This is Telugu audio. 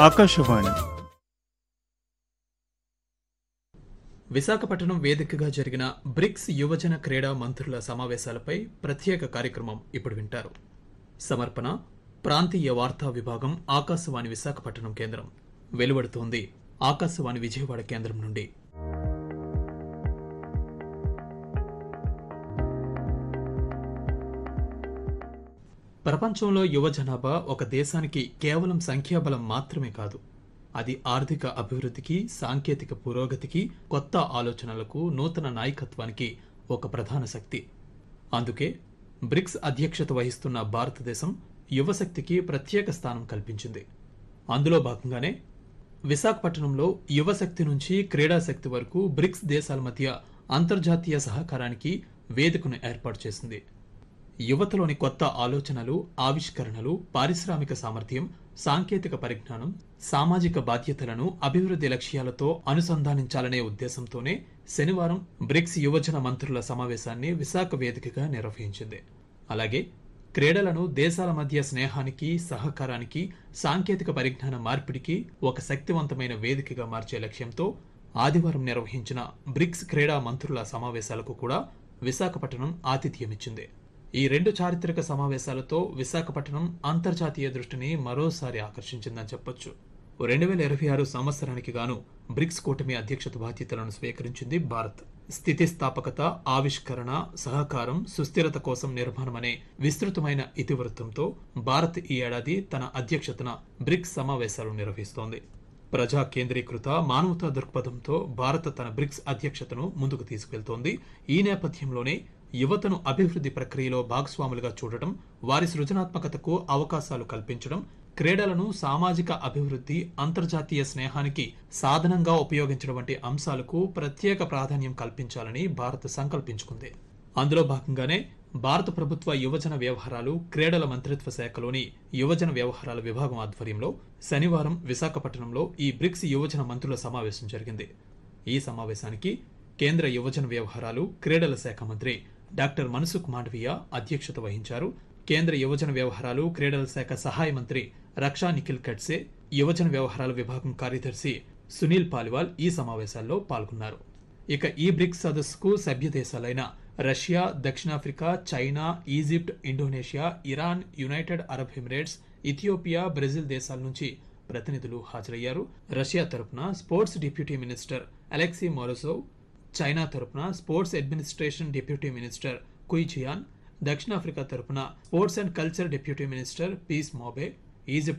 ఆకాశవాణి విశాఖపట్నం వేదికగా జరిగిన బ్రిక్స్ యువజన క్రీడా మంత్రుల సమావేశాలపై ప్రత్యేక కార్యక్రమం ఇప్పుడు వింటారు సమర్పణ ప్రాంతీయ వార్తా విభాగం ఆకాశవాణి విశాఖపట్నం కేంద్రం వెలువడుతోంది ఆకాశవాణి విజయవాడ కేంద్రం నుండి ప్రపంచంలో యువ జనాభా ఒక దేశానికి కేవలం సంఖ్యాబలం మాత్రమే కాదు అది ఆర్థిక అభివృద్ధికి సాంకేతిక పురోగతికి కొత్త ఆలోచనలకు నూతన నాయకత్వానికి ఒక ప్రధాన శక్తి అందుకే బ్రిక్స్ అధ్యక్షత వహిస్తున్న భారతదేశం యువశక్తికి ప్రత్యేక స్థానం కల్పించింది అందులో భాగంగానే విశాఖపట్నంలో యువశక్తి నుంచి క్రీడాశక్తి వరకు బ్రిక్స్ దేశాల మధ్య అంతర్జాతీయ సహకారానికి వేదికను ఏర్పాటు చేసింది యువతలోని కొత్త ఆలోచనలు ఆవిష్కరణలు పారిశ్రామిక సామర్థ్యం సాంకేతిక పరిజ్ఞానం సామాజిక బాధ్యతలను అభివృద్ధి లక్ష్యాలతో అనుసంధానించాలనే ఉద్దేశంతోనే శనివారం బ్రిక్స్ యువజన మంత్రుల సమావేశాన్ని విశాఖ వేదికగా నిర్వహించింది అలాగే క్రీడలను దేశాల మధ్య స్నేహానికి సహకారానికి సాంకేతిక పరిజ్ఞాన మార్పిడికి ఒక శక్తివంతమైన వేదికగా మార్చే లక్ష్యంతో ఆదివారం నిర్వహించిన బ్రిక్స్ క్రీడా మంత్రుల సమావేశాలకు కూడా విశాఖపట్నం ఆతిథ్యమిచ్చింది ఈ రెండు చారిత్రక సమావేశాలతో విశాఖపట్నం అంతర్జాతీయ దృష్టిని మరోసారి ఆకర్షించిందని చెప్పొచ్చు రెండు వేల ఇరవై ఆరు సంవత్సరానికి గాను బ్రిక్స్ కూటమి అధ్యక్షత బాధ్యతలను స్వీకరించింది భారత్ స్థితిస్థాపకత ఆవిష్కరణ సహకారం సుస్థిరత కోసం నిర్మాణం అనే విస్తృతమైన ఇతివృత్తంతో భారత్ ఈ ఏడాది తన అధ్యక్షతన బ్రిక్స్ సమావేశాలు నిర్వహిస్తోంది ప్రజా కేంద్రీకృత మానవతా దృక్పథంతో భారత్ తన బ్రిక్స్ అధ్యక్షతను ముందుకు తీసుకెళ్తోంది ఈ నేపథ్యంలోనే యువతను అభివృద్ధి ప్రక్రియలో భాగస్వాములుగా చూడటం వారి సృజనాత్మకతకు అవకాశాలు కల్పించడం క్రీడలను సామాజిక అభివృద్ధి అంతర్జాతీయ స్నేహానికి సాధనంగా ఉపయోగించడం వంటి అంశాలకు ప్రత్యేక ప్రాధాన్యం కల్పించాలని భారత్ సంకల్పించుకుంది అందులో భాగంగానే భారత ప్రభుత్వ యువజన వ్యవహారాలు క్రీడల మంత్రిత్వ శాఖలోని యువజన వ్యవహారాల విభాగం ఆధ్వర్యంలో శనివారం విశాఖపట్నంలో ఈ బ్రిక్స్ యువజన మంత్రుల సమావేశం జరిగింది ఈ సమావేశానికి కేంద్ర యువజన వ్యవహారాలు క్రీడల శాఖ మంత్రి డాక్టర్ మన్సుఖ్ మాండవీయ అధ్యక్షత వహించారు కేంద్ర యువజన వ్యవహారాలు క్రీడల శాఖ సహాయ మంత్రి రక్షా నిఖిల్ ఖడ్సే యువజన వ్యవహారాల విభాగం కార్యదర్శి సునీల్ పాలివాల్ ఈ సమావేశాల్లో పాల్గొన్నారు ఇక ఈ బ్రిక్స్ సదస్సుకు సభ్య దేశాలైన రష్యా దక్షిణాఫ్రికా China Egypt Indonesia Iran United Arab Emirates Ethiopia Brazil దేశాల నుంచి ప్రతినిధులు హాజరయ్యారు రష్యా తరపున sports deputy minister Alexey Morozov China తరపున స్పోర్ట్స్ అడ్మినిస్ట్రేషన్ డిప్యూటీ మినిస్టర్ కుయిచియాన్ దక్షిణాఫ్రికా తరపున sports and culture deputy minister Peace Mabe Egypt